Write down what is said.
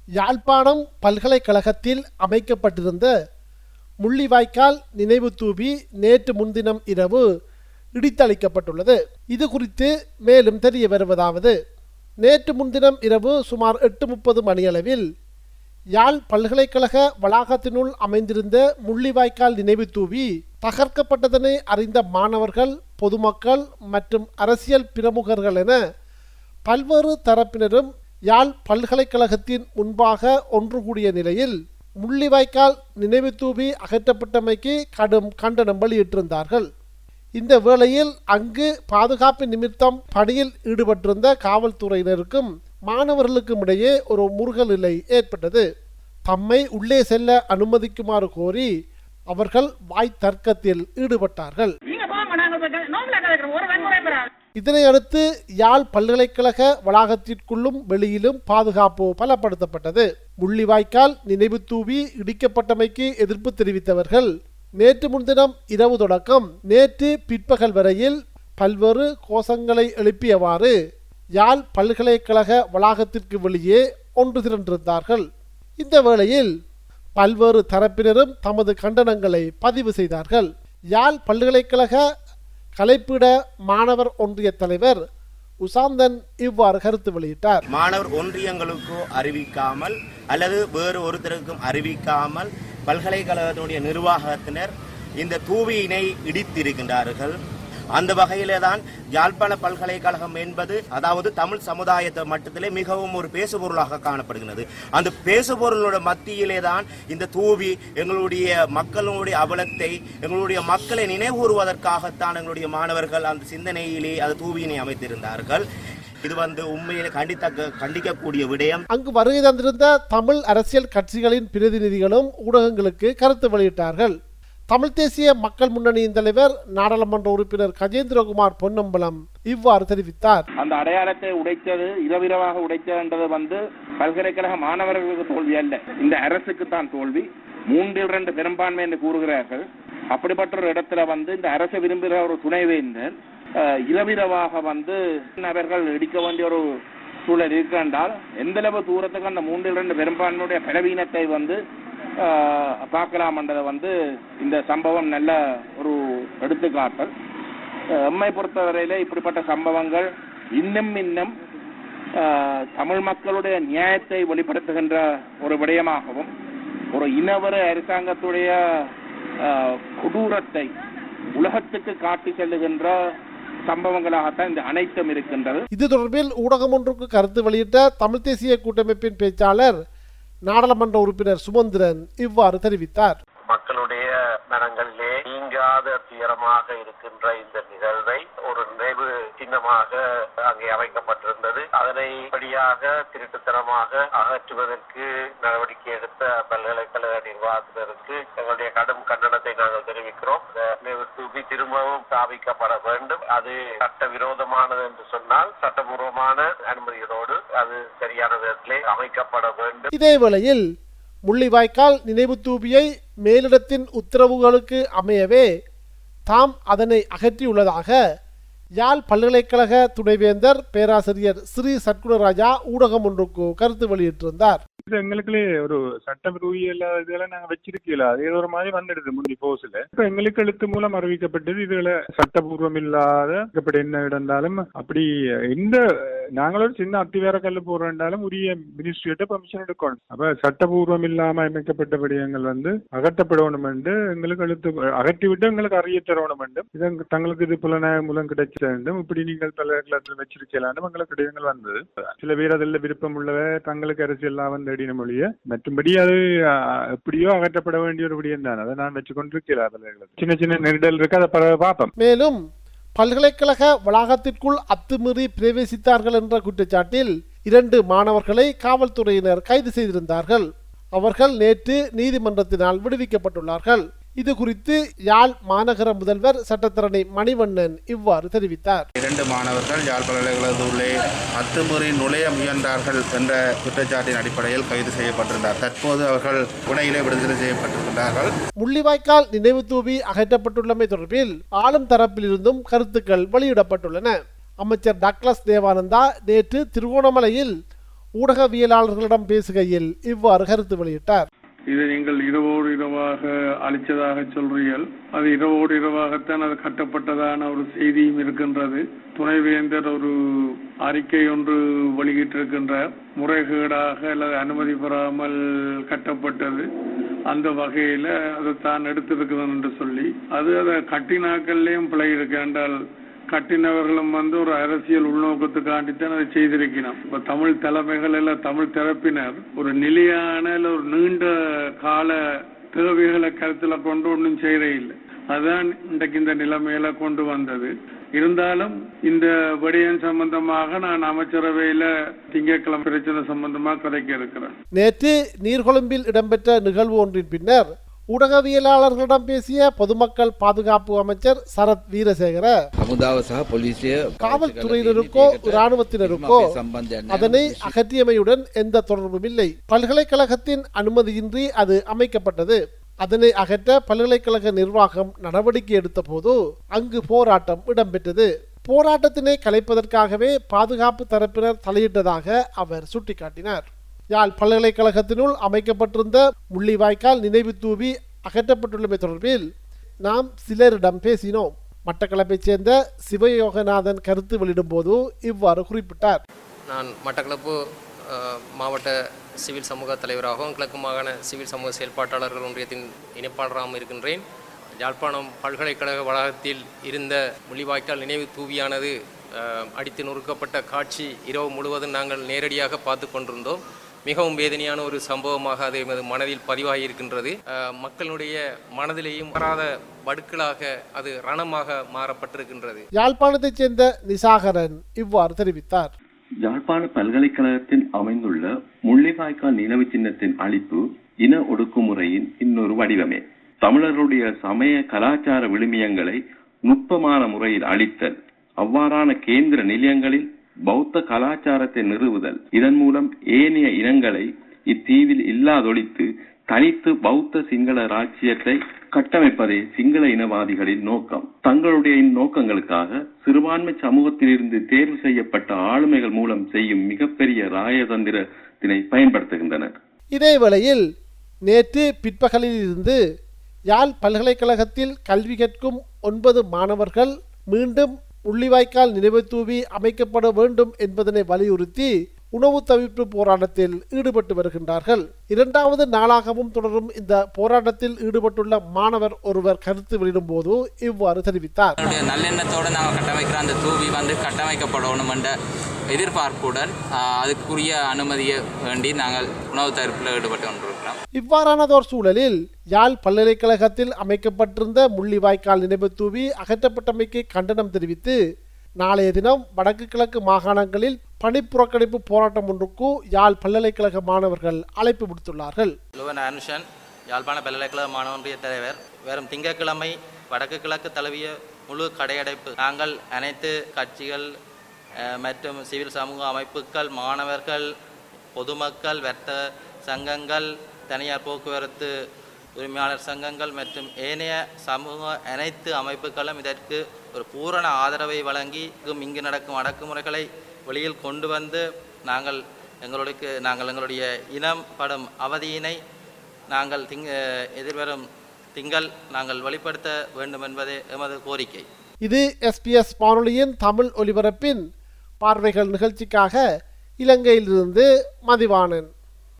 யாழ்ப்பாணம் பல்கலைக்கழகத்தில் அமைக்கப்பட்டிருந்த முள்ளிவாய்க்கால் நினைவு தூபி நேற்று முன்தினம் இரவு இடித்தளிக்கப்பட்டுள்ளது இது குறித்து மேலும் தெரிய வருவதாவது நேற்று முன்தினம் இரவு சுமார் எட்டு முப்பது மணியளவில் யாழ் பல்கலைக்கழக வளாகத்தினுள் அமைந்திருந்த முள்ளிவாய்க்கால் நினைவு தூவி தகர்க்கப்பட்டதனை அறிந்த மாணவர்கள் பொதுமக்கள் மற்றும் அரசியல் பிரமுகர்கள் என பல்வேறு தரப்பினரும் யாழ் பல்கலைக்கழகத்தின் முன்பாக ஒன்று கூடிய நிலையில் முள்ளிவாய்க்கால் நினைவு தூவி அகற்றப்பட்டமைக்கு கடும் கண்டனம் வெளியிட்டிருந்தார்கள் இந்த வேளையில் அங்கு பாதுகாப்பு நிமித்தம் பணியில் ஈடுபட்டிருந்த காவல்துறையினருக்கும் மாணவர்களுக்கும் இடையே ஒரு முருகல் நிலை ஏற்பட்டது தம்மை உள்ளே செல்ல அனுமதிக்குமாறு கோரி அவர்கள் வாய் தர்க்கத்தில் ஈடுபட்டார்கள் நீங்க போங்க நாங்க இப்ப கே- நோம்புல கலக்கிறோம் ஒரு வன்முறை பெறாது இதனையடுத்து யாழ் பல்கலைக்கழக வளாகத்திற்குள்ளும் வெளியிலும் பாதுகாப்பு பலப்படுத்தப்பட்டது முள்ளிவாய்க்கால் நினைவு தூவி இடிக்கப்பட்டமைக்கு எதிர்ப்பு தெரிவித்தவர்கள் நேற்று முன்தினம் இரவு தொடக்கம் நேற்று பிற்பகல் வரையில் பல்வேறு கோஷங்களை எழுப்பியவாறு யாழ் பல்கலைக்கழக வளாகத்திற்கு வெளியே ஒன்று திரண்டிருந்தார்கள் இந்த வேளையில் பல்வேறு தரப்பினரும் தமது கண்டனங்களை பதிவு செய்தார்கள் யாழ் பல்கலைக்கழக கலைப்பிட மாணவர் ஒன்றிய தலைவர் உசாந்தன் இவ்வாறு கருத்து வெளியிட்டார் மாணவர் ஒன்றியங்களுக்கோ அறிவிக்காமல் அல்லது வேறு ஒருத்தருக்கும் அறிவிக்காமல் பல்கலைக்கழகத்தினுடைய நிர்வாகத்தினர் இந்த தூவியினை இடித்திருக்கின்றார்கள் அந்த வகையிலே தான் யாழ்ப்பாண பல்கலைக்கழகம் என்பது அதாவது தமிழ் சமுதாயத்தை மட்டத்திலே மிகவும் ஒரு பேசுபொருளாக காணப்படுகிறது அந்த பேசுபொருளோட மத்தியிலே தான் இந்த தூவி எங்களுடைய மக்களுடைய அவலத்தை எங்களுடைய மக்களை நினைவுறுவதற்காகத்தான் எங்களுடைய மாணவர்கள் அந்த சிந்தனையிலே அந்த தூவியினை அமைத்திருந்தார்கள் இது வந்து உண்மையிலே கண்டித்தக்க கண்டிக்கக்கூடிய விடயம் அங்கு வருகை தந்திருந்த தமிழ் அரசியல் கட்சிகளின் பிரதிநிதிகளும் ஊடகங்களுக்கு கருத்து வெளியிட்டார்கள் தமிழ் தேசிய மக்கள் முன்னணியின் தலைவர் நாடாளுமன்ற உறுப்பினர் கஜேந்திரகுமார் பொன்னம்பலம் இவ்வாறு தெரிவித்தார் அந்த அடையாளத்தை உடைத்தது இரவிரவாக உடைத்தது வந்து பல்கலைக்கழக மாணவர்களுக்கு தோல்வி அல்ல இந்த அரசுக்கு தான் தோல்வி மூன்றில் இரண்டு பெரும்பான்மை என்று கூறுகிறார்கள் அப்படிப்பட்ட ஒரு இடத்துல வந்து இந்த அரசு விரும்புகிற ஒரு துணைவேந்தர் அஹ், இரவிரவாக வந்து அவர்கள் இடிக்க வேண்டிய ஒரு சூழல் இருக்கின்றால் எந்த அளவு தூரத்துக்கு அந்த மூன்றில் இரண்டு பெரும்பான்மையுடைய பலவீனத்தை வந்து அஹ், பார்க்கலாம் என்றதை வந்து இந்த சம்பவம் நல்ல ஒரு எடுத்துக்காட்டல் அஹ் எம்மை பொறுத்தவரையில இப்படிப்பட்ட சம்பவங்கள் இன்னும் இன்னும் அஹ், தமிழ் மக்களுடைய நியாயத்தை வெளிப்படுத்துகின்ற ஒரு விடயமாகவும் ஒரு இனவர அரசாங்கத்துடைய அஹ், கொடூரத்தை உலகத்துக்கு காட்டி செல்லுகின்ற சம்பவங்களாகத்தான் இந்த அனைத்தும் இருக்கின்றது இது தொடர்பில் ஊடகம் ஒன்றுக்கு கருத்து வெளியிட்ட தமிழ் தேசிய கூட்டமைப்பின் பேச்சாளர் நாடாளுமன்ற உறுப்பினர் சுமந்திரன் இவ்வாறு தெரிவித்தார் மக்களுடைய மனங்களிலே நீங்காத துயரமாக இருக்கின்ற இந்த நிகழ்வை ஒரு நினைவு சின்னமாக அங்கே அமைக்கப்பட்டிருந்தது அதனை படியாக திருட்டுத்தனமாக அகற்றுவதற்கு நடவடிக்கை எடுத்த பல்கலைக்கழக நிர்வாகத்தினருக்கு எங்களுடைய கடும் கண்டனத்தை நாங்கள் தெரிவிக்கிறோம் இந்த நினைவு தூபி திரும்பவும் ஸ்தாபிக்கப்பட வேண்டும் அது சட்டவிரோதமானது என்று சொன்னால் சட்டபூர்வமான அனுமதிகளோடு அது சரியான விதத்திலே அமைக்கப்பட வேண்டும் இதேவேளையில் முள்ளிவாய்க்கால் நினைவு தூபியை மேலிடத்தின் உத்தரவுகளுக்கு அமையவே தாம் அதனை அகற்றியுள்ளதாக யாழ் பல்கலைக்கழக துணைவேந்தர் பேராசிரியர் ஸ்ரீ சத்குணராஜா ஊடகம் ஒன்றுக்கு கருத்து வெளியிட்டிருந்தார் இது எங்களுக்குள்ளே ஒரு சட்டவிரோதி இல்லாத இதெல்லாம் நாங்க வச்சிருக்கல அது ஏதோ ஒரு மாதிரி வந்துடுது முந்தி போஸ்ல இப்ப எங்களுக்கு எழுத்து மூலம் அறிவிக்கப்பட்டது இதுல சட்டபூர்வம் இல்லாத இப்படி என்ன இருந்தாலும் அப்படி எந்த நாங்களோட சின்ன அத்திவேர கல்லு போறோம்னாலும் உரிய மினிஸ்ட்ரியிட்ட பெர்மிஷன் எடுக்கணும் அப்ப சட்டபூர்வம் இல்லாம அமைக்கப்பட்ட விடயங்கள் வந்து அகற்றப்படணும் என்று எங்களுக்கு எழுத்து அகற்றி விட்டு எங்களுக்கு அறிய தரணும் என்று இது எங்க- தங்களுக்கு இது புலனாய்வு மூலம் கிடைச்ச வேண்டும் இப்படி நீங்கள் பல்கலைக்கழகத்தில் வச்சிருக்கலாம் எங்களுக்கு விடயங்கள் வந்தது சில பேர் அதில் விருப்பம் உள்ளவ தங்களுக்கு அரசியல் லாபம் தேடின மொழிய மற்றும்படி அது அஹ், எப்படியோ அகற்றப்பட வேண்டிய ஒரு விடயம் தான் அதை நான் வச்சு கொண்டிருக்கிறேன் பல்கலைக்கழகம் சின்ன சின்ன நெருடல் இருக்கு அதை பிறகு பார்ப்போம் மேலும் பல்கலைக்கழக வளாகத்திற்குள் அத்துமீறி பிரவேசித்தார்கள் என்ற குற்றச்சாட்டில் இரண்டு மாணவர்களை காவல்துறையினர் கைது செய்திருந்தார்கள் அவர்கள் நேற்று நீதிமன்றத்தினால் விடுவிக்கப்பட்டுள்ளார்கள் இது குறித்து யாழ் மாநகர முதல்வர் சட்டத்தரணி மணிவண்ணன் இவ்வாறு தெரிவித்தார் இரண்டு மாணவர்கள் யாழ் பல்கலைக்கழகத்துள்ளே அத்துமுறை நுழைய முயன்றார்கள் என்ற குற்றச்சாட்டின் அடிப்படையில் கைது செய்யப்பட்டிருந்தார் தற்போது அவர்கள் புனையிலே விடுதலை செய்யப்பட்டிருக்கிறார்கள் முள்ளிவாய்க்கால் நினைவு தூவி அகற்றப்பட்டுள்ளமை தொடர்பில் ஆளும் தரப்பிலிருந்தும் கருத்துக்கள் வெளியிடப்பட்டுள்ளன அமைச்சர் டக்ளஸ் தேவானந்தா நேற்று திருகோணமலையில் ஊடகவியலாளர்களிடம் பேசுகையில் இவ்வாறு கருத்து வெளியிட்டார் இதை நீங்கள் இரவோடு இரவாக அளித்ததாக சொல்றீர்கள் அது இரவோடு இரவாகத்தான் அது கட்டப்பட்டதான ஒரு செய்தியும் இருக்கின்றது துணைவேந்தர் ஒரு அறிக்கை ஒன்று வெளியிட்டிருக்கின்றார் முறைகேடாக அல்லது அனுமதி பெறாமல் கட்டப்பட்டது அந்த வகையில அதை தான் எடுத்திருக்கிறேன் என்று சொல்லி அது அதை கட்டினாக்கள்லயும் பிழை இருக்கு என்றால் கட்டினவர்களும் வந்து ஒரு அரசியல் உள்நோக்கத்துக்காண்டித்தான் அதை செய்திருக்கணும் இப்ப தமிழ் தலைமைகள் எல்லாம் தமிழ் தரப்பினர் ஒரு நிலையான இல்ல ஒரு நீண்ட கால தேவைகளை கருத்துல கொண்டு ஒன்றும் செய்யறே இல்லை அதான் இன்றைக்கு இந்த நிலைமையில கொண்டு வந்தது இருந்தாலும் இந்த விடயம் சம்பந்தமாக நான் அமைச்சரவையில திங்கட்கிழமை பிரச்சனை சம்பந்தமா கதைக்க இருக்கிறேன் நேற்று நீர்கொழும்பில் இடம்பெற்ற நிகழ்வு ஒன்றின் பின்னர் ஊடகவியலாளர்களிடம் பேசிய பொதுமக்கள் பாதுகாப்பு அமைச்சர் சரத் வீரசேகர හමුදාව සහ පොලිසිය காவல்துறையினருக்கோ இராணுவத்தினருக்கோ அதனை அகற்றியமையுடன் எந்த தொடர்பும் இல்லை பல்கலைக்கழகத்தின் அனுமதியின்றி அது அமைக்கப்பட்டது அதனை அகற்ற பல்கலைக்கழக நிர்வாகம் நடவடிக்கை எடுத்த போது அங்கு போராட்டம் இடம்பெற்றது போராட்டத்தினை கலைப்பதற்காகவே பாதுகாப்பு தரப்பினர் தலையிட்டதாக அவர் சுட்டிக்காட்டினார் யாழ் பல்கலைக்கழகத்தினுள் அமைக்கப்பட்டிருந்த முள்ளிவாய்க்கால் நினைவு தூவி அகற்றப்பட்டுள்ளமை தொடர்பில் நாம் சிலரிடம் பேசினோம் மட்டக்களப்பைச் சேர்ந்த சிவயோகநாதன் கருத்து வெளியிடும்போது இவ்வாறு குறிப்பிட்டார் நான் மட்டக்களப்பு அஹ், மாவட்ட சிவில் சமூக தலைவராகவும் கிழக்கு மாகாண சிவில் சமூக செயல்பாட்டாளர்கள் ஒன்றியத்தின் இணைப்பாளராகவும் இருக்கின்றேன் யாழ்ப்பாணம் பல்கலைக்கழக வளாகத்தில் இருந்த முள்ளிவாய்க்கால் நினைவு தூவியானது அஹ், அடித்து நொறுக்கப்பட்ட காட்சி இரவு முழுவதும் நாங்கள் நேரடியாக பார்த்து கொண்டிருந்தோம் மிகவும் வேதனையான ஒரு சம்பவமாக அது எமது மனதில் பதிவாகி இருக்கின்றது அஹ், மக்களுடைய மனதிலேயும் வராத வடுக்களாக அது ரணமாக மாறப்பட்டிருக்கின்றது யாழ்ப்பாணத்தைச் சேர்ந்த நிசாகரன் இவ்வாறு தெரிவித்தார் யாழ்ப்பாண பல்கலைக்கழகத்தில் அமைந்துள்ள முள்ளிவாய்க்கால் நினைவு சின்னத்தின் அழிப்பு இன ஒடுக்குமுறையின் இன்னொரு வடிவமே தமிழர்களுடைய சமய கலாச்சார விழுமியங்களை நுட்பமான முறையில் அழித்தல் அவ்வாறான கேந்திர நிலையங்களில் பௌத்த கலாச்சாரத்தை நிறுவுதல் இதன் மூலம் ஏனைய இனங்களை இத்தீவில் இல்லாதொழித்து தனித்து பௌத்த சிங்கள ராஜ்யத்தை கட்டமைப்பதே சிங்கள இனவாதிகளின் நோக்கம் தங்களுடைய இந்நோக்கங்களுக்காக சிறுபான்மை சமூகத்திலிருந்து தேர்வு செய்யப்பட்ட ஆளுமைகள் மூலம் செய்யும் மிகப்பெரிய ராயதந்திரத்தினை பயன்படுத்துகின்றனர் இதேவேளையில் நேற்று பிற்பகலில் இருந்து யாழ் பல்கலைக்கழகத்தில் கல்வி கற்கும் ஒன்பது மாணவர்கள் மீண்டும் முள்ளிவாய்க்கால் நினைவு தூவி அமைக்கப்பட வேண்டும் என்பதனை வலியுறுத்தி உணவு தவிர்ப்பு போராட்டத்தில் ஈடுபட்டு வருகின்றார்கள் இரண்டாவது நாளாகவும் தொடரும் இந்த போராட்டத்தில் ஈடுபட்டுள்ள மாணவர் ஒருவர் கருத்து வெளியிடும்போது இவ்வாறு தெரிவித்தார் என்னுடைய நல்லெண்ணத்தோடு நாங்கள் கட்டமைக்கிற அந்த தூவி வந்து கட்டமைக்கப்படணும் என்ற எதிர்பார்ப்புடன் ஆஹ், அதுக்குரிய அனுமதியை வேண்டி நாங்கள் உணவு தயாரிப்பில் ஈடுபட்டு கொண்டிருக்கிறோம் இவ்வாறானதோர் சூழலில் யாழ் பல்கலைக்கழகத்தில் அமைக்கப்பட்டிருந்த முள்ளிவாய்க்கால் நினைவு தூவி அகற்றப்பட்டமைக்கு கண்டனம் தெரிவித்து நாளைய தினம் வடக்கு கிழக்கு மாகாணங்களில் பணிப்புறக்கணிப்பு போராட்டம் ஒன்றுக்கு யாழ் பல்கலைக்கழக மாணவர்கள் அழைப்பு விடுத்துள்ளார்கள் லுவன் அனுஷன் யாழ்ப்பாண பல்கலைக்கழக மாணவன்றிய தலைவர் வரும் திங்கட்கிழமை வடக்கு கிழக்கு தழுவிய முழு கடையடைப்பு நாங்கள் அனைத்து கட்சிகள் அஹ், மற்றும் சிவில் சமூக அமைப்புகள் மாணவர்கள் பொதுமக்கள் வர்த்தக சங்கங்கள் தனியார் போக்குவரத்து உரிமையாளர் சங்கங்கள் மற்றும் ஏனைய சமூக அனைத்து அமைப்புகளும் இதற்கு ஒரு பூரண ஆதரவை வழங்கி இங்கு நடக்கும் அடக்குமுறைகளை வெளியில் கொண்டு வந்து நாங்கள் எங்களுக்கு நாங்கள் எங்களுடைய இனம் படும் அவதியினை நாங்கள் திங்க எதிர்வரும் திங்கள் நாங்கள் வெளிப்படுத்த வேண்டும் என்பதே எமது கோரிக்கை இது எஸ்பிஎஸ் வானொலியின் தமிழ் ஒலிபரப்பின் பார்வைகள் நிகழ்ச்சிக்காக இலங்கையிலிருந்து மதிவாணன்